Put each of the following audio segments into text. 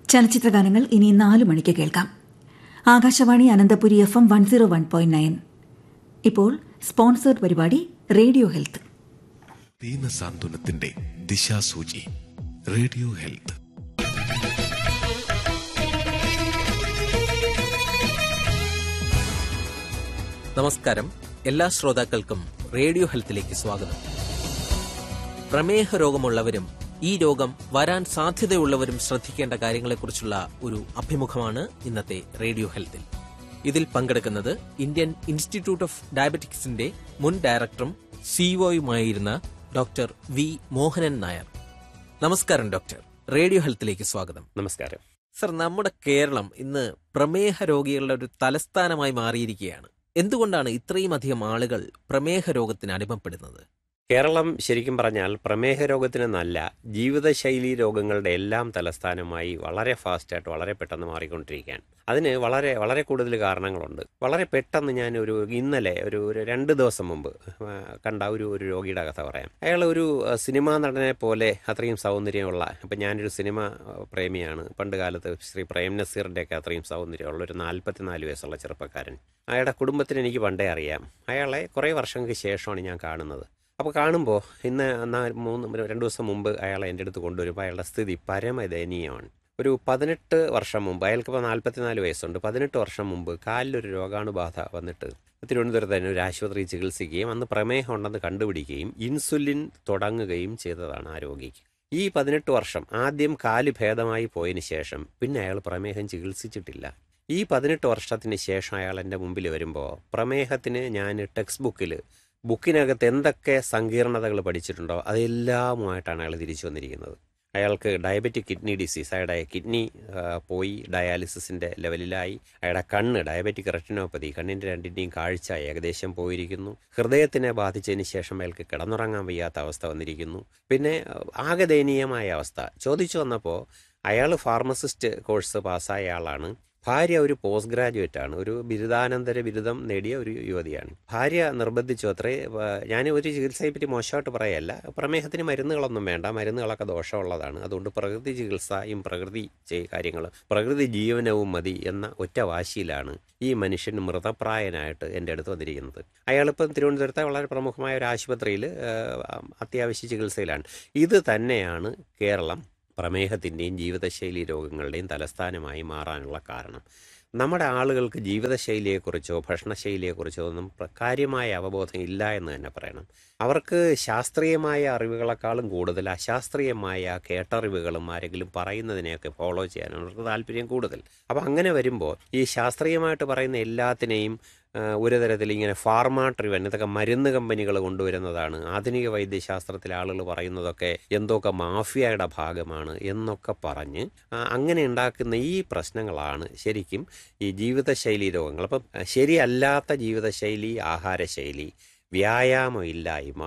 ചലച്ചിത്ര ഗാനങ്ങൾ ഇനി നാല് മണിക്ക് കേൾക്കാം Akashvani Ananthapuri F M one zero one point nine ഇപ്പോൾ സ്പോൺസേഡ് പരിപാടി റേഡിയോ ഹെൽത്ത് ദീനസാന്ത്വനത്തിന്റെ ദിശാസൂചി റേഡിയോ ഹെൽത്ത് നമസ്കാരം എല്ലാ ശ്രോതാക്കൾക്കും റേഡിയോ ഹെൽത്തിലേക്ക് സ്വാഗതം പ്രമേഹ രോഗമുള്ളവരും ഈ രോഗം വരാൻ സാധ്യതയുള്ളവരും ശ്രദ്ധിക്കേണ്ട കാര്യങ്ങളെക്കുറിച്ചുള്ള ഒരു അഭിമുഖമാണ് ഇന്നത്തെ റേഡിയോ ഹെൽത്തിൽ ഇതിൽ പങ്കെടുക്കുന്നത് ഇന്ത്യൻ ഇൻസ്റ്റിറ്റ്യൂട്ട് ഓഫ് ഡയബറ്റിക്സിന്റെ മുൻ ഡയറക്ടറും സിഇഒയുമായിരുന്ന ഡോക്ടർ വി മോഹനൻ നായർ നമസ്കാരം ഡോക്ടർ റേഡിയോ ഹെൽത്തിലേക്ക് സ്വാഗതം നമസ്കാരം സർ നമ്മുടെ കേരളം ഇന്ന് പ്രമേഹ രോഗികളുടെ ഒരു തലസ്ഥാനമായി മാറിയിരിക്കുകയാണ് എന്തുകൊണ്ടാണ് ഇത്രയും അധികം ആളുകൾ പ്രമേഹ രോഗത്തിന് അടിമപ്പെടുന്നത് കേരളം ശരിക്കും പറഞ്ഞാൽ പ്രമേഹ രോഗത്തിനെന്നല്ല ജീവിതശൈലി രോഗങ്ങളുടെ എല്ലാം തലസ്ഥാനമായി വളരെ ഫാസ്റ്റായിട്ട് വളരെ പെട്ടെന്ന് മാറിക്കൊണ്ടിരിക്കുകയാണ് അതിന് വളരെ വളരെ കൂടുതൽ കാരണങ്ങളുണ്ട് വളരെ പെട്ടെന്ന് ഞാൻ ഒരു ഇന്നലെ ഒരു ഒരു രണ്ട് ദിവസം മുമ്പ് ആ, കണ്ട ഒരു ഒരു രോഗിയുടെ കഥ പറയാം അയാൾ ഒരു ആ, സിനിമാ നടനെ പോലെ അത്രയും സൗന്ദര്യമുള്ള ഇപ്പം ഞാനൊരു സിനിമ ആ, പ്രേമിയാണ് പണ്ട് കാലത്ത് ശ്രീ പ്രേം നസീറിൻ്റെയൊക്കെ അത്രയും സൗന്ദര്യമുള്ള ഒരു നാൽപ്പത്തിനാല് വയസ്സുള്ള ചെറുപ്പക്കാരൻ അയാളുടെ കുടുംബത്തിന് എനിക്ക് പണ്ടേ അറിയാം അയാളെ കുറേ വർഷങ്ങൾക്ക് ശേഷമാണ് ഞാൻ കാണുന്നത് അപ്പോൾ കാണുമ്പോൾ ഇന്ന് എന്നാ മൂന്ന് രണ്ട് ദിവസം മുമ്പ് അയാളെ എൻ്റെ അടുത്ത് കൊണ്ടുവരുമ്പോൾ അയാളുടെ സ്ഥിതി പരമദയനീയമാണ് ഒരു പതിനെട്ട് വർഷം മുമ്പ് അയാൾക്കിപ്പോൾ നാൽപ്പത്തിനാല് വയസ്സുണ്ട് പതിനെട്ട് വർഷം മുമ്പ് കാലിലൊരു രോഗാണുബാധ വന്നിട്ട് തിരുവനന്തപുരത്ത് തന്നെ ഒരു ആശുപത്രി ചികിത്സിക്കുകയും അന്ന് പ്രമേഹം ഉണ്ടെന്ന് കണ്ടുപിടിക്കുകയും ഇൻസുലിൻ തുടങ്ങുകയും ചെയ്തതാണ് ആ രോഗിക്ക് ഈ പതിനെട്ട് വർഷം ആദ്യം കാല് ഭേദമായി പോയതിന് ശേഷം പിന്നെ അയാൾ പ്രമേഹം ചികിത്സിച്ചിട്ടില്ല ഈ പതിനെട്ട് വർഷത്തിന് ശേഷം അയാൾ എൻ്റെ മുമ്പിൽ വരുമ്പോൾ പ്രമേഹത്തിന് ഞാൻ ടെക്സ്റ്റ് ബുക്കിൽ ബുക്കിനകത്ത് എന്തൊക്കെ സങ്കീർണതകൾ പഠിച്ചിട്ടുണ്ടോ അതെല്ലാമുമായിട്ടാണ് അയാൾ തിരിച്ചു വന്നിരിക്കുന്നത് അയാൾക്ക് ഡയബറ്റിക് കിഡ്നി ഡിസീസ് അയാളുടെ കിഡ്നി ആ, പോയി ഡയാലിസിസിൻ്റെ ലെവലിലായി അയാളുടെ കണ്ണ് ഡയബറ്റിക് റെറ്റിനോപ്പതി കണ്ണിൻ്റെ രണ്ടിൻ്റെയും കാഴ്ച ഏകദേശം പോയിരിക്കുന്നു ഹൃദയത്തിനെ ബാധിച്ചതിന് ശേഷം അയാൾക്ക് കിടന്നുറങ്ങാൻ വയ്യാത്ത അവസ്ഥ വന്നിരിക്കുന്നു പിന്നെ ആ, ആകെ ദയനീയമായ അവസ്ഥ ചോദിച്ചു വന്നപ്പോൾ അയാൾ ഫാർമസിസ്റ്റ് കോഴ്സ് പാസ്സായ ആളാണ് ഭാര്യ ഒരു പോസ്റ്റ് ഗ്രാജുവേറ്റ് ആണ് ഒരു ബിരുദാനന്തര ബിരുദം നേടിയ ഒരു യുവതിയാണ് ഭാര്യ നിർബന്ധിച്ചു അത്രേ വ- ഞാൻ ഒരു ചികിത്സയെ പറ്റി മോശമായിട്ട് പറയല്ല പ്രമേഹത്തിന് മരുന്നുകളൊന്നും വേണ്ട മരുന്നുകളൊക്കെ ദോഷമുള്ളതാണ് അതുകൊണ്ട് പ്രകൃതി ചികിത്സയും പ്രകൃതി ചെയ്- കാര്യങ്ങൾ പ്രകൃതി ജീവനവും മതി എന്ന ഒറ്റ വാശിയിലാണ് ഈ മനുഷ്യൻ മൃതപ്രായനായിട്ട് എൻ്റെ അടുത്ത് വന്നിരിക്കുന്നത് അയാളിപ്പം തിരുവനന്തപുരത്തെ വളരെ പ്രമുഖമായ ഒരു ആശുപത്രിയിൽ അത്യാവശ്യ ചികിത്സയിലാണ് ഇത് തന്നെയാണ് കേരളം പ്രമേഹത്തിൻ്റെയും ജീവിതശൈലി രോഗങ്ങളുടെയും തലസ്ഥാനമായി മാറാനുള്ള കാരണം നമ്മുടെ ആളുകൾക്ക് ജീവിതശൈലിയെക്കുറിച്ചോ ഭക്ഷണശൈലിയെക്കുറിച്ചോ ഒന്നും പ്ര- കാര്യമായ അവബോധം ഇല്ല എന്ന് തന്നെ പറയണം അവർക്ക് ശാസ്ത്രീയമായ അറിവുകളെക്കാളും കൂടുതൽ അശാസ്ത്രീയമായ കേട്ടറിവുകളും ആരെങ്കിലും പറയുന്നതിനെയൊക്കെ ഫോളോ ചെയ്യാനാണ് അവർക്ക് താല്പര്യം കൂടുതൽ അപ്പോൾ അങ്ങനെ വരുമ്പോൾ ഈ ശാസ്ത്രീയമായിട്ട് പറയുന്ന എല്ലാത്തിനെയും ആ, ഒരു തരത്തിൽ ഇങ്ങനെ ഫാർമ ട്രിവൻ ഇതൊക്കെ മരുന്ന് കമ്പനികൾ കൊണ്ടുവരുന്നതാണ് ആധുനിക വൈദ്യശാസ്ത്രത്തിലെ ആളുകൾ പറയുന്നതൊക്കെ എന്തൊക്കെ മാഫിയയുടെ ഭാഗമാണ് എന്നൊക്കെ പറഞ്ഞ് ആ, അങ്ങനെ ഉണ്ടാക്കുന്ന ഈ പ്രശ്നങ്ങളാണ് ശരിക്കും ഈ ജീവിതശൈലി രോഗങ്ങൾ അപ്പം ആ, ശരിയല്ലാത്ത ജീവിതശൈലി ആഹാരശൈലി വ്യായാമം ഇല്ലായ്മ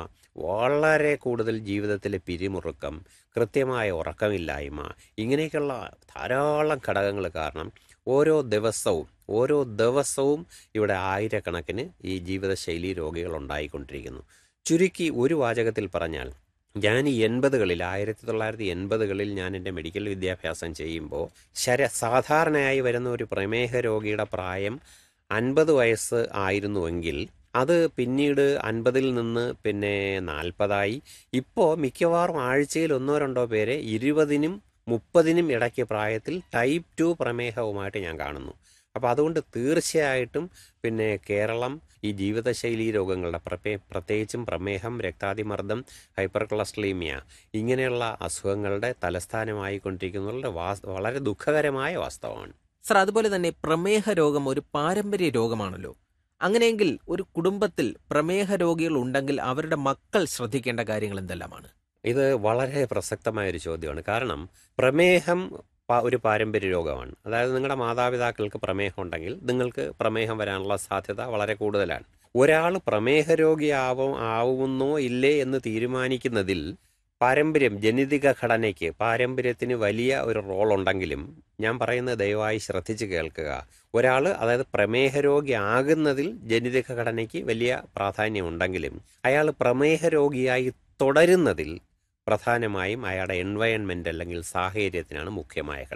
വളരെ കൂടുതൽ ജീവിതത്തിലെ പിരിമുറുക്കം കൃത്യമായ ഉറക്കമില്ലായ്മ ഇങ്ങനെയൊക്കെയുള്ള ധാരാളം ഘടകങ്ങൾ കാരണം ഓരോ ദിവസവും ഓരോ ദിവസവും ഇവിടെ ആയിരക്കണക്കിന് ഈ ജീവിതശൈലി രോഗികൾ ഉണ്ടായിക്കൊണ്ടിരിക്കുന്നു ചുരുക്കി ഒരു വാചകത്തിൽ പറഞ്ഞാൽ ഞാൻ ഈ എൺപതുകളിൽ ആയിരത്തി തൊള്ളായിരത്തി എൺപതുകളിൽ ഞാൻ എൻ്റെ മെഡിക്കൽ വിദ്യാഭ്യാസം ചെയ്യുമ്പോൾ ശര സാധാരണയായി വരുന്ന ഒരു പ്രമേഹ രോഗിയുടെ പ്രായം അൻപത് വയസ്സ് ആയിരുന്നുവെങ്കിൽ അത് പിന്നീട് അൻപതിൽ നിന്ന് പിന്നെ നാൽപ്പതായി ഇപ്പോൾ മിക്കവാറും ആഴ്ചയിൽ ഒന്നോ രണ്ടോ പേരെ ഇരുപതിനും മുപ്പതിനും ഇടയ്ക്ക് പ്രായത്തിൽ ടൈപ്പ് ടു പ്രമേഹവുമായിട്ട് ഞാൻ കാണുന്നു അപ്പോൾ അതുകൊണ്ട് തീർച്ചയായിട്ടും പിന്നെ കേരളം ഈ ജീവിതശൈലി രോഗങ്ങളുടെ പ്രമേ പ്രത്യേകിച്ചും പ്രമേഹം രക്താതിമർദ്ദം ഹൈപ്പർ കൊളസ്ട്രീമിയ ഇങ്ങനെയുള്ള അസുഖങ്ങളുടെ തലസ്ഥാനമായി കൊണ്ടിരിക്കുന്നതിൻ്റെ വാസ് വളരെ ദുഃഖകരമായ വാസ്തവമാണ് സർ അതുപോലെ തന്നെ പ്രമേഹ രോഗം ഒരു പാരമ്പര്യ രോഗമാണല്ലോ അങ്ങനെയെങ്കിൽ ഒരു കുടുംബത്തിൽ പ്രമേഹ രോഗികൾ ഉണ്ടെങ്കിൽ അവരുടെ മക്കൾ ശ്രദ്ധിക്കേണ്ട കാര്യങ്ങൾ എന്തെല്ലാമാണ് ഇത് വളരെ പ്രസക്തമായ ഒരു ചോദ്യമാണ് കാരണം പ്രമേഹം പ- ഒരു പാരമ്പര്യ രോഗമാണ് അതായത് നിങ്ങളുടെ മാതാപിതാക്കൾക്ക് പ്രമേഹം ഉണ്ടെങ്കിൽ നിങ്ങൾക്ക് പ്രമേഹം വരാനുള്ള സാധ്യത വളരെ കൂടുതലാണ് ഒരാൾ പ്രമേഹ രോഗിയാവും ആവുന്നോ ഇല്ലേ എന്ന് തീരുമാനിക്കുന്നതിൽ പാരമ്പര്യം ജനിതക ഘടനയ്ക്ക് പാരമ്പര്യത്തിന് വലിയ ഒരു റോൾ ഉണ്ടെങ്കിലും ഞാൻ പറയുന്നത് ദയവായി ശ്രദ്ധിച്ച് കേൾക്കുക ഒരാൾ അതായത് പ്രമേഹ രോഗിയാകുന്നതിൽ ജനിതക ഘടനയ്ക്ക് വലിയ പ്രാധാന്യമുണ്ടെങ്കിലും അയാൾ പ്രമേഹ രോഗിയായി തുടരുന്നതിൽ പ്രധാനമായും അയാളുടെ എൻവയൺമെൻ്റ് അല്ലെങ്കിൽ സാഹചര്യത്തിനാണ് മുഖ്യമായ ഘടകം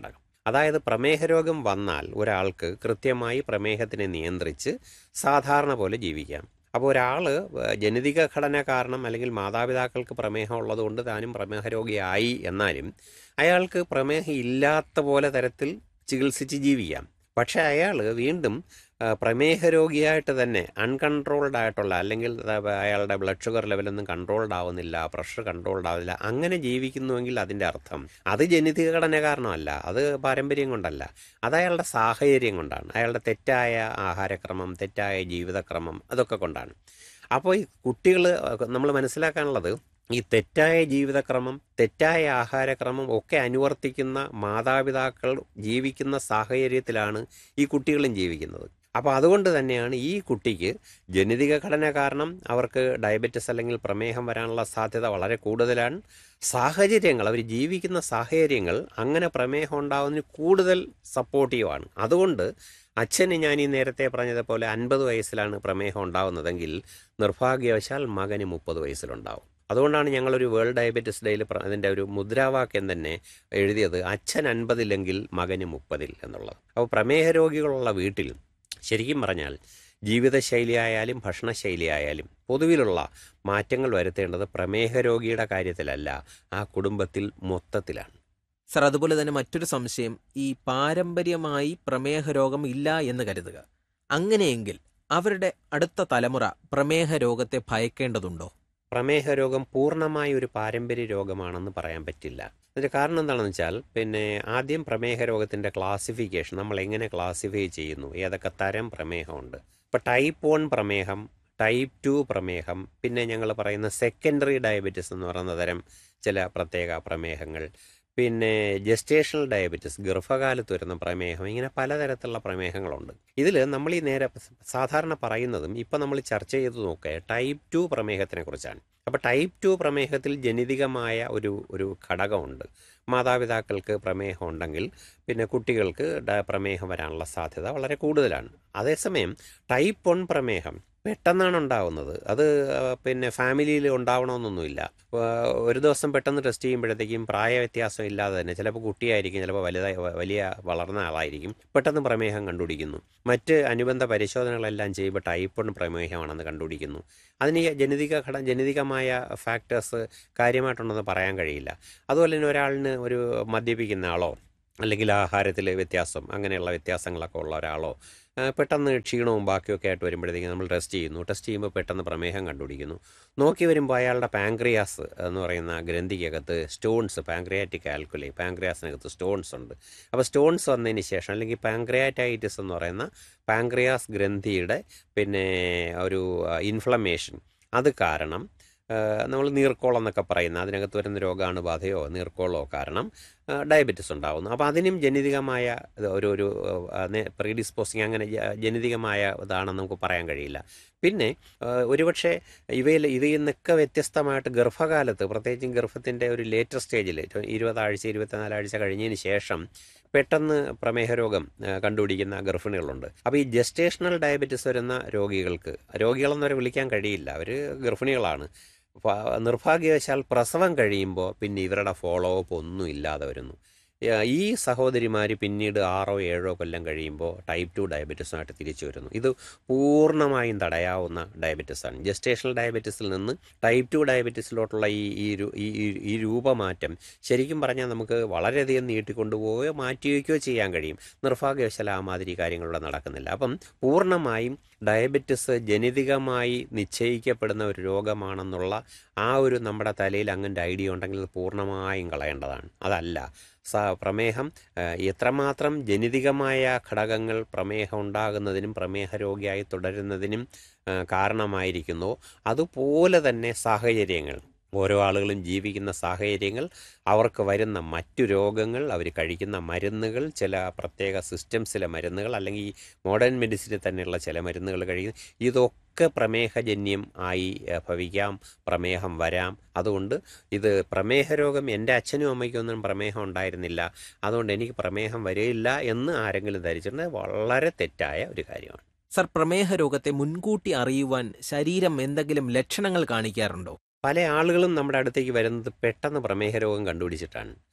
അതായത് പ്രമേഹ രോഗം വന്നാൽ ഒരാൾക്ക് കൃത്യമായി പ്രമേഹത്തിനെ നിയന്ത്രിച്ച് സാധാരണ പോലെ ജീവിക്കാം അപ്പോൾ ഒരാൾ ജനിതക ഘടന കാരണം അല്ലെങ്കിൽ മാതാപിതാക്കൾക്ക് പ്രമേഹം ഉള്ളതുകൊണ്ട് താനും പ്രമേഹ രോഗിയായി എന്നാലും അയാൾക്ക് പ്രമേഹം ഇല്ലാത്ത പോലെ തരത്തിൽ ചികിത്സിച്ച് ജീവിക്കാം പക്ഷേ അയാൾ വീണ്ടും ആ, പ്രമേഹ രോഗിയായിട്ട് തന്നെ അൺകൺട്രോൾഡ് ആയിട്ടുള്ള അല്ലെങ്കിൽ ദാ അയാളുടെ ബ്ലഡ് ഷുഗർ ലെവലൊന്നും കൺട്രോൾഡ് ആവുന്നില്ല പ്രഷർ കൺട്രോൾഡ് ആവുന്നില്ല അങ്ങനെ ജീവിക്കുന്നുവെങ്കിൽ അതിൻ്റെ അർത്ഥം അത് ജനിതക ഘടന കാരണമല്ല അത് പാരമ്പര്യം കൊണ്ടല്ല അത് അയാളുടെ സാഹചര്യം കൊണ്ടാണ് അയാളുടെ തെറ്റായ ആഹാരക്രമം തെറ്റായ ജീവിതക്രമം അതൊക്കെ കൊണ്ടാണ് അപ്പോൾ ഈ കുട്ടികൾ നമ്മൾ മനസ്സിലാക്കാനുള്ളത് ഈ തെറ്റായ ജീവിതക്രമം തെറ്റായ ആഹാരക്രമം ഒക്കെ അനുവർത്തിക്കുന്ന മാതാപിതാക്കൾ ജീവിക്കുന്ന സാഹചര്യത്തിലാണ് ഈ കുട്ടികളും ജീവിക്കുന്നത് അപ്പോൾ അതുകൊണ്ട് തന്നെയാണ് ഈ കുട്ടിക്ക് ജനിതക ഘടന കാരണം അവർക്ക് ഡയബറ്റിസ് അല്ലെങ്കിൽ പ്രമേഹം വരാനുള്ള സാധ്യത വളരെ കൂടുതലാണ് സാഹചര്യങ്ങൾ അവർ ജീവിക്കുന്ന സാഹചര്യങ്ങൾ അങ്ങനെ പ്രമേഹം ഉണ്ടാകുന്നതിന് കൂടുതൽ സപ്പോർട്ടീവാണ് അതുകൊണ്ട് അച്ഛന് ഞാൻ ഈ നേരത്തെ പറഞ്ഞതുപോലെ അൻപത് വയസ്സിലാണ് പ്രമേഹം ഉണ്ടാകുന്നതെങ്കിൽ നിർഭാഗ്യവശാൽ മകന് മുപ്പത് വയസ്സിലുണ്ടാവും അതുകൊണ്ടാണ് ഞങ്ങളൊരു വേൾഡ് ഡയബറ്റിസ് ഡേയിൽ അതിൻ്റെ ഒരു മുദ്രാവാക്യം തന്നെ എഴുതിയത് അച്ഛൻ അൻപതില്ലെങ്കിൽ മകന് മുപ്പതിൽ എന്നുള്ളത് അപ്പോൾ പ്രമേഹ രോഗികളുള്ള വീട്ടിൽ ശരിക്കും പറഞ്ഞാൽ ജീവിതശൈലി ആയാലും ഭക്ഷണശൈലി ആയാലും പൊതുവിലുള്ള മാറ്റങ്ങൾ വരുത്തേണ്ടത് പ്രമേഹ രോഗിയുടെ കാര്യത്തിലല്ല ആ കുടുംബത്തിൽ മൊത്തത്തിലാണ് സർ അതുപോലെ തന്നെ മറ്റൊരു സംശയം ഈ പാരമ്പര്യമായി പ്രമേഹ രോഗം ഇല്ല എന്ന് കരുതുക അങ്ങനെയെങ്കിൽ അവരുടെ അടുത്ത തലമുറ പ്രമേഹ രോഗത്തെ ഭയക്കേണ്ടതുണ്ടോ പ്രമേഹ രോഗം പൂർണ്ണമായ ഒരു പാരമ്പര്യ രോഗമാണെന്ന് പറയാൻ പറ്റില്ല അതിൻ്റെ കാരണം എന്താണെന്ന് വെച്ചാൽ പിന്നെ ആദ്യം പ്രമേഹ രോഗത്തിൻ്റെ ക്ലാസിഫിക്കേഷൻ നമ്മൾ എങ്ങനെ ക്ലാസിഫൈ ചെയ്യുന്നു ഏതൊക്കെ തരം പ്രമേഹമുണ്ട് ഇപ്പോൾ ടൈപ്പ് വൺ പ്രമേഹം ടൈപ്പ് ടു പ്രമേഹം പിന്നെ ഞങ്ങൾ പറയുന്ന സെക്കൻഡറി ഡയബറ്റിസ് എന്ന് പറയുന്ന തരം ചില പ്രത്യേക പ്രമേഹങ്ങൾ പിന്നെ ജസ്റ്റേഷണൽ ഡയബറ്റിസ് ഗർഭകാലത്ത് വരുന്ന പ്രമേഹം ഇങ്ങനെ പലതരത്തിലുള്ള പ്രമേഹങ്ങളുണ്ട് ഇതിൽ നമ്മൾ ഈ നേരെ സാധാരണ പറയുന്നതും ഇപ്പം നമ്മൾ ചർച്ച ചെയ്ത് നോക്കുക ടൈപ്പ് ടു പ്രമേഹത്തിനെ കുറിച്ചാണ് അപ്പോൾ ടൈപ്പ് ടു പ്രമേഹത്തിൽ ജനിതകമായ ഒരു ഒരു ഘടകമുണ്ട് മാതാപിതാക്കൾക്ക് പ്രമേഹം ഉണ്ടെങ്കിൽ പിന്നെ കുട്ടികൾക്ക് ഡ- പ്രമേഹം വരാനുള്ള സാധ്യത വളരെ കൂടുതലാണ് അതേസമയം ടൈപ്പ് വൺ പ്രമേഹം പെട്ടെന്നാണ് ഉണ്ടാവുന്നത് അത് ആ, പിന്നെ ഫാമിലിയിൽ ഉണ്ടാവണമെന്നൊന്നുമില്ല ആ, ഒരു ദിവസം പെട്ടെന്ന് ടെസ്റ്റ് ചെയ്യുമ്പോഴത്തേക്കും പ്രായ വ്യത്യാസം ഇല്ലാതെ തന്നെ ചിലപ്പോൾ കുട്ടിയായിരിക്കും ചിലപ്പോൾ വലുതായി വ- വലിയ വളർന്ന ആളായിരിക്കും പെട്ടെന്ന് പ്രമേഹം കണ്ടുപിടിക്കുന്നു മറ്റ് അനുബന്ധ പരിശോധനകളെല്ലാം ചെയ്യുമ്പോൾ ടൈപ്പ് വൺ പ്രമേഹമാണെന്ന് കണ്ടുപിടിക്കുന്നു അതിന് ഈ ജനിതക ഘടന ജനിതകമായ ഫാക്ടേഴ്സ് കാര്യമായിട്ടുണ്ടെന്ന് പറയാൻ കഴിയില്ല അതുപോലെ തന്നെ ഒരാളിന് ഒരു മദ്യപിക്കുന്ന ആളോ അല്ലെങ്കിൽ ആഹാരത്തിൽ വ്യത്യാസം അങ്ങനെയുള്ള വ്യത്യാസങ്ങളൊക്കെ ഉള്ള ഒരാളോ ആ, പെട്ടെന്ന് ക്ഷീണവും ബാക്കിയൊക്കെ ആയിട്ട് വരുമ്പോഴത്തേക്കും നമ്മൾ ടെസ്റ്റ് ചെയ്യുന്നു ടെസ്റ്റ് ചെയ്യുമ്പോൾ പെട്ടെന്ന് പ്രമേഹം കണ്ടുപിടിക്കുന്നു നോക്കി വരുമ്പോൾ അയാളുടെ പാങ്ക്രിയാസ് എന്ന് പറയുന്ന ഗ്രന്ഥിക്കകത്ത് സ്റ്റോൺസ് പാങ്ക്രിയാറ്റിക് ആൽക്കുലി പാങ്ക്രിയാസിനകത്ത് സ്റ്റോൺസ് ഉണ്ട് അപ്പോൾ സ്റ്റോൺസ് വന്നതിന് ശേഷം അല്ലെങ്കിൽ പാങ്ക്രിയാറ്റൈറ്റിസ് എന്ന് പറയുന്ന പാങ്ക്രിയാസ് ഗ്രന്ഥിയുടെ പിന്നെ ഒരു ഇൻഫ്ലമേഷൻ അത് കാരണം നമ്മൾ നീർക്കോളം എന്നൊക്കെ പറയുന്ന അതിനകത്ത് വരുന്ന രോഗാണുബാധയോ നീർക്കോളോ കാരണം ആ, ഡയബറ്റിസ് ഉണ്ടാകുന്നു അപ്പോൾ അതിനും ജനിതകമായ ഇത് ഒരു ഒരു പ്രീഡിസ്പോസിങ് അങ്ങനെ ജ- ജനിതകമായ ഇതാണെന്ന് നമുക്ക് പറയാൻ കഴിയില്ല പിന്നെ ആ, ഒരുപക്ഷെ ഇവയിൽ ഇതിൽ നിന്നൊക്കെ വ്യത്യസ്തമായിട്ട് ഗർഭകാലത്ത് പ്രത്യേകിച്ചും ഗർഭത്തിൻ്റെ ഒരു ലേറ്റർ സ്റ്റേജിൽ ഇരുപതാഴ്ച ഇരുപത്തിനാലാഴ്ച കഴിഞ്ഞതിന് ശേഷം പെട്ടെന്ന് പ്രമേഹ രോഗം ആ, കണ്ടുപിടിക്കുന്ന ഗർഭിണികളുണ്ട് അപ്പോൾ ഈ ജസ്റ്റേഷണൽ ഡയബറ്റിസ് വരുന്ന രോഗികൾക്ക് രോഗികളെന്ന് വിളിക്കാൻ കഴിയില്ല അവർ ഗർഭിണികളാണ് ഫ- നിർഭാഗ്യവശാൽ പ്രസവം കഴിയുമ്പോൾ പിന്നെ ഇവരുടെ ഫോളോ അപ്പ് ഒന്നും ഇല്ലാതെ വരുന്നു ഏ, ഈ സഹോദരിമാർ പിന്നീട് ആറോ ഏഴോ കൊല്ലം കഴിയുമ്പോൾ ടൈപ്പ് ടു ഡയബറ്റീസുമായിട്ട് തിരിച്ചു വരുന്നു ഇത് പൂർണ്ണമായും തടയാവുന്ന ഡയബറ്റീസാണ് ജസ്റ്റേഷണൽ ഡയബറ്റീസിൽ നിന്ന് ടൈപ്പ് ടു ഡയബറ്റീസിലോട്ടുള്ള ഈ ഈ രു- ഈ ഈ- ഈ രൂപമാറ്റം ശരിക്കും പറഞ്ഞാൽ നമുക്ക് വളരെയധികം നീട്ടിക്കൊണ്ടുപോവുകയോ മാറ്റിവെക്കുകയോ ചെയ്യാൻ കഴിയും നിർഭാഗ്യവശാൽ ആ മാതിരി കാര്യങ്ങളിവിടെ നടക്കുന്നില്ല അപ്പം പൂർണ്ണമായും ഡയബറ്റിസ് ജനിതകമായി നിശ്ചയിക്കപ്പെടുന്ന ഒരു രോഗമാണെന്നുള്ള ആ ഒരു നമ്മുടെ തലയിൽ അങ്ങനെ ഐഡിയ ഉണ്ടെങ്കിൽ അത് പൂർണ്ണമായും കളയേണ്ടതാണ് അതല്ല സ പ്രമേഹം ആ, എത്രമാത്രം ജനിതകമായ ഘടകങ്ങൾ പ്രമേഹം ഉണ്ടാകുന്നതിനും പ്രമേഹ രോഗിയായി തുടരുന്നതിനും ആ, കാരണമായിരിക്കുന്നു അതുപോലെ തന്നെ സാഹചര്യങ്ങൾ ഓരോ ആളുകളും ജീവിക്കുന്ന സാഹചര്യങ്ങൾ അവർക്ക് വരുന്ന മറ്റു രോഗങ്ങൾ അവർ കഴിക്കുന്ന മരുന്നുകൾ ചില പ്രത്യേക സിസ്റ്റംസിലെ മരുന്നുകൾ അല്ലെങ്കിൽ ഈ മോഡേൺ മെഡിസിനിൽ തന്നെയുള്ള ചില മരുന്നുകൾ കഴിക്കുന്ന ഇതൊക്കെ പ്രമേഹജന്യം ആയി ഏഹ്, ഭവിക്കാം പ്രമേഹം വരാം അതുകൊണ്ട് ഇത് പ്രമേഹ രോഗം എൻ്റെ അച്ഛനും അമ്മയ്ക്കും ഒന്നും പ്രമേഹം ഉണ്ടായിരുന്നില്ല അതുകൊണ്ട് എനിക്ക് പ്രമേഹം വരില്ല എന്ന് ആരെങ്കിലും ധരിച്ചിട്ടുണ്ടെങ്കിൽ വളരെ തെറ്റായ ഒരു കാര്യമാണ് സർ പ്രമേഹ രോഗത്തെ മുൻകൂട്ടി അറിയുവാൻ ശരീരം എന്തെങ്കിലും ലക്ഷണങ്ങൾ കാണിക്കാറുണ്ടോ പല ആളുകളും നമ്മുടെ അടുത്തേക്ക് വരുന്നത് പെട്ടെന്ന് പ്രമേഹ രോഗം കണ്ടുപിടിച്ചിട്ടാണ്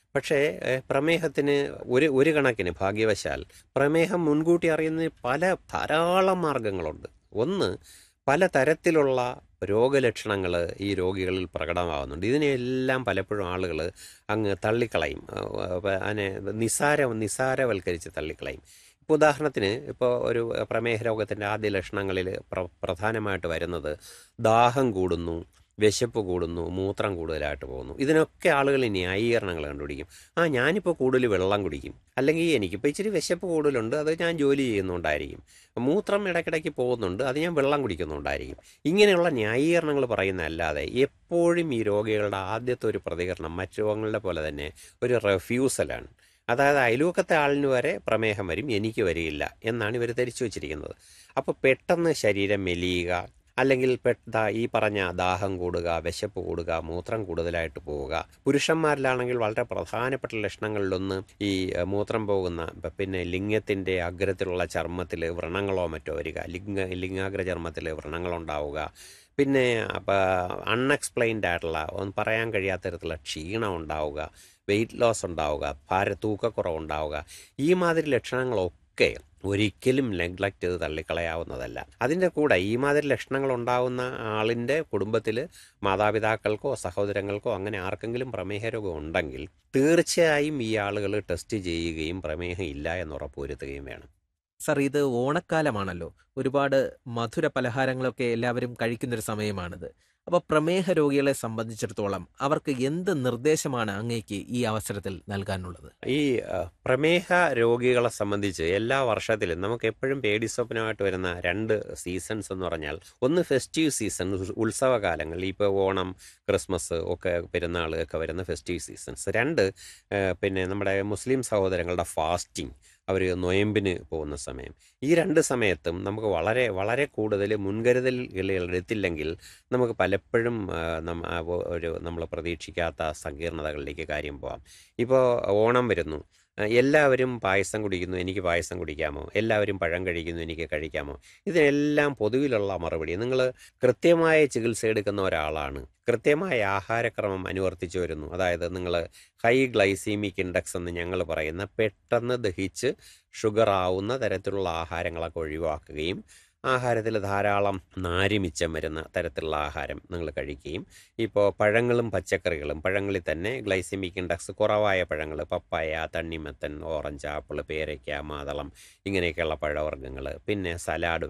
പക്ഷേ ഏഹ്, പ്രമേഹത്തിന് ഒരു ഒരു കണക്കിന് ഭാഗ്യവശാൽ പ്രമേഹം മുൻകൂട്ടി അറിയുന്നതിന് പല ധാരാളം മാർഗങ്ങളുണ്ട് ഒന്ന് പല തരത്തിലുള്ള രോഗലക്ഷണങ്ങൾ ഈ രോഗികളിൽ പ്രകടമാകുന്നുണ്ട് ഇതിനെല്ലാം പലപ്പോഴും ആളുകൾ അങ്ങ് തള്ളിക്കളയും അഹ് അതിനെ നിസാര നിസാരവൽക്കരിച്ച് തള്ളിക്കളയും ഇപ്പോൾ ഉദാഹരണത്തിന് ഇപ്പോൾ ഒരു പ്രമേഹ രോഗത്തിൻ്റെ ആദ്യ ലക്ഷണങ്ങളിൽ പ്ര പ്രധാനമായിട്ട് വരുന്നത് ദാഹം കൂടുന്നു വിശപ്പ് കൂടുന്നു മൂത്രം കൂടുതലായിട്ട് പോകുന്നു ഇതിനൊക്കെ ആളുകൾ ന്യായീകരണങ്ങൾ കണ്ടുപിടിക്കും ആ ഞാനിപ്പോൾ കൂടുതൽ വെള്ളം കുടിക്കും അല്ലെങ്കിൽ എനിക്കിപ്പോൾ ഇച്ചിരി വിശപ്പ് കൂടുതലുണ്ട് അത് ഞാൻ ജോലി ചെയ്യുന്നുണ്ടായിരിക്കും മൂത്രം ഇടയ്ക്കിടയ്ക്ക് പോകുന്നുണ്ട് അത് ഞാൻ വെള്ളം കുടിക്കുന്നുണ്ടായിരിക്കും ഇങ്ങനെയുള്ള ന്യായീകരണങ്ങൾ പറയുന്നതല്ലാതെ എപ്പോഴും ഈ രോഗികളുടെ ആദ്യത്തെ ഒരു പ്രതികരണം മറ്റു രോഗങ്ങളുടെ പോലെ തന്നെ ഒരു റെഫ്യൂസലാണ് അതായത് അയൽവക്കത്തെ ആളിന് വരെ പ്രമേഹം വരും എനിക്ക് വരികയില്ല എന്നാണ് ഇവർ ധരിച്ചു വച്ചിരിക്കുന്നത് അപ്പോൾ പെട്ടെന്ന് ശരീരം മെലിയുക അല്ലെങ്കിൽ പെട്ട ഈ പറഞ്ഞ ദാഹം കൂടുക വിശപ്പ് കൂടുക മൂത്രം കൂടുതലായിട്ട് പോവുക പുരുഷന്മാരിലാണെങ്കിൽ വളരെ പ്രധാനപ്പെട്ട ലക്ഷണങ്ങളിലൊന്ന് ഈ ഏഹ്, മൂത്രം പോകുന്ന പ- പിന്നെ ലിംഗത്തിൻ്റെ അഗ്രത്തിലുള്ള ചർമ്മത്തിൽ വ്രണങ്ങളോ മറ്റോ വരിക ലിംഗ ലിംഗാഗ്ര ചർമ്മത്തിൽ വ്രണങ്ങളുണ്ടാവുക പിന്നെ അപ്പോൾ അൺഎക്സ്പ്ലെയിൻഡ് ആയിട്ടുള്ള ഒന്നും പറയാൻ കഴിയാത്ത തരത്തിലുള്ള ക്ഷീണം ഉണ്ടാവുക വെയിറ്റ് ലോസ് ഉണ്ടാവുക ഭാര തൂക്കക്കുറവ് ഉണ്ടാവുക ഈ മാതിരി ലക്ഷണങ്ങളൊക്കെ ഒരിക്കലും നെഗ്ലക്റ്റ് ചെയ്ത് തള്ളിക്കളയാവുന്നതല്ല അതിൻ്റെ കൂടെ ഈ മാതിരി ലക്ഷണങ്ങൾ ഉണ്ടാകുന്ന ആളിൻ്റെ കുടുംബത്തിൽ മാതാപിതാക്കൾക്കോ സഹോദരങ്ങൾക്കോ അങ്ങനെ ആർക്കെങ്കിലും പ്രമേഹ രോഗം ഉണ്ടെങ്കിൽ തീർച്ചയായും ഈ ആളുകൾ ടെസ്റ്റ് ചെയ്യുകയും പ്രമേഹം ഇല്ല എന്ന് ഉറപ്പുവരുത്തുകയും വേണം സർ ഇത് ഓണക്കാലമാണല്ലോ ഒരുപാട് മധുര പലഹാരങ്ങളൊക്കെ എല്ലാവരും കഴിക്കുന്നൊരു സമയമാണിത് അപ്പോൾ പ്രമേഹ രോഗികളെ സംബന്ധിച്ചിടത്തോളം അവർക്ക് എന്ത് നിർദ്ദേശമാണ് അങ്ങേക്ക് ഈ അവസരത്തിൽ നൽകാനുള്ളത് ഈ അഹ്, പ്രമേഹ രോഗികളെ സംബന്ധിച്ച് എല്ലാ വർഷത്തിലും നമുക്ക് എപ്പോഴും പേടി സ്വപ്നമായിട്ട് വരുന്ന രണ്ട് സീസൺസ് എന്ന് പറഞ്ഞാൽ ഒന്ന് ഫെസ്റ്റീവ് സീസൺ ഉത്സവകാലങ്ങൾ ഇപ്പോൾ ഓണം ക്രിസ്മസ് ഒക്കെ പെരുന്നാൾ ഒക്കെ വരുന്ന ഫെസ്റ്റീവ് സീസൺസ് രണ്ട് ഏഹ്, പിന്നെ നമ്മുടെ മുസ്ലിം സഹോദരങ്ങളുടെ ഫാസ്റ്റിംഗ് അവർ നൊയമ്പിന് പോകുന്ന സമയം ഈ രണ്ട് സമയത്തും നമുക്ക് വളരെ വളരെ കൂടുതൽ മുൻകരുതലുകൾ എടുത്തില്ലെങ്കിൽ നമുക്ക് പലപ്പോഴും ആ, നമ്മ ആ, ഒ- ഒരു നമ്മൾ പ്രതീക്ഷിക്കാത്ത സങ്കീർണതകളിലേക്ക് കാര്യം പോകാം ഇപ്പോൾ ഓണം വരുന്നു ആ, എല്ലാവരും പായസം കുടിക്കുന്നു എനിക്ക് പായസം കുടിക്കാമോ എല്ലാവരും പഴം കഴിക്കുന്നു എനിക്ക് കഴിക്കാമോ ഇതിനെല്ലാം പൊതുവിലുള്ള മറുപടി നിങ്ങൾ കൃത്യമായ ചികിത്സ എടുക്കുന്ന ഒരാളാണ് കൃത്യമായ ആഹാരക്രമം അനുവർത്തിച്ചു വരുന്നു അതായത് നിങ്ങൾ ഹൈ ഗ്ലൈസീമിക് ഇൻഡെക്സ് എന്ന് ഞങ്ങൾ പറയുന്ന പെട്ടെന്ന് ദഹിച്ച് ഷുഗർ ആവുന്ന തരത്തിലുള്ള ആഹാരങ്ങളൊക്കെ ഒഴിവാക്കുകയും ആഹാരത്തിൽ ധാരാളം നാര് മിച്ചം വരുന്ന തരത്തിലുള്ള ആഹാരം നിങ്ങൾ കഴിക്കുകയും ഇപ്പോൾ പഴങ്ങളും പച്ചക്കറികളും പഴങ്ങളിൽ തന്നെ ഗ്ലൈസെമിക് ഇൻഡെക്സ് കുറവായ പഴങ്ങൾ പപ്പായ തണ്ണിമത്തൻ ഓറഞ്ച് ആപ്പിൾ പേരയ്ക്ക മാതളം ഇങ്ങനെയൊക്കെയുള്ള പഴവർഗ്ഗങ്ങൾ പിന്നെ സലാഡ്